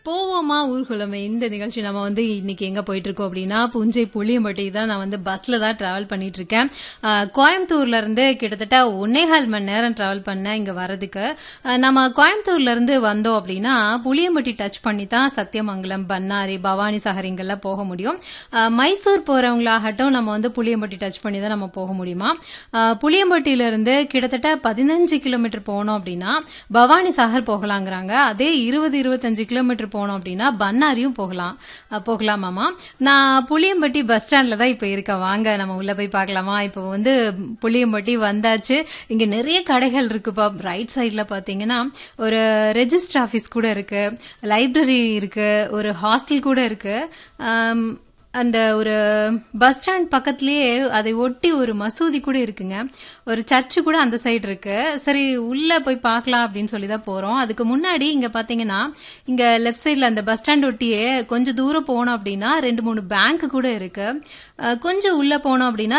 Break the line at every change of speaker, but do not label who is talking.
போவோமா ஊர்குலமே இந்த நிகழ்ச்சி நம்ம வந்து இன்னைக்கு எங்க போயிட்டு இருக்கோம் அப்படின்னா புஞ்சை புளியம்பட்டி தான் நான் வந்து பஸ்ல தான் டிராவல் பண்ணிட்டு இருக்கேன் அஹ், கோயம்புத்தூர்ல இருந்து கிட்டத்தட்ட ஒன்னேகால் மணி நேரம் டிராவல் பண்ணேன் இங்க வரதுக்கு அஹ், நம்ம கோயம்புத்தூர்ல இருந்து வந்தோம் அப்படின்னா புளியம்பட்டி டச் பண்ணி தான் சத்தியமங்கலம் பன்னாரி பவானி சாகர் இங்கெல்லாம் போக முடியும் அஹ், மைசூர் போறவங்களாகட்டும் நம்ம வந்து புளியம்பட்டி டச் பண்ணி தான் நம்ம போக முடியுமா அஹ், புளியம்பட்டியில இருந்து கிட்டத்தட்ட பதினஞ்சு கிலோமீட்டர் போனோம் அப்படின்னா பவானி சாகர் போகலாங்கிறாங்க அதே இருபது இருபத்தஞ்சு கிலோமீட்டர் போனோம் அப்படின்னா பன்னாரியும் போகலாம் அஹ் போகலாமாமா நான் புளியம்பட்டி பஸ் ஸ்டாண்ட்ல தான் இப்போ இருக்கேன் வாங்க நம்ம உள்ள போய் பார்க்கலாமா இப்போ வந்து புளியம்பட்டி வந்தாச்சு இங்க நிறைய கடைகள் இருக்குப்பா ரைட் சைட்ல பாத்தீங்கன்னா ஒரு ரெஜிஸ்டர் ஆஃபீஸ் கூட இருக்கு லைப்ரரி இருக்கு ஒரு ஹாஸ்டல் கூட இருக்கு ஆம், அந்த ஒரு பஸ் ஸ்டாண்ட் பக்கத்துலயே அதை ஒட்டி ஒரு மசூதி கூட இருக்குங்க ஒரு சர்ச்சு கூட அந்த சைடு இருக்கு சரி உள்ள போய் பார்க்கலாம் அப்படின்னு சொல்லி தான் போறோம் அதுக்கு முன்னாடி இங்க பாத்தீங்கன்னா இங்க லெஃப்ட் சைட்ல அந்த பஸ் ஸ்டாண்ட் ஒட்டியே கொஞ்சம் தூரம் போனோம் அப்படின்னா ரெண்டு மூணு பேங்க் கூட இருக்கு அஹ் கொஞ்சம் உள்ள போனோம் அப்படின்னா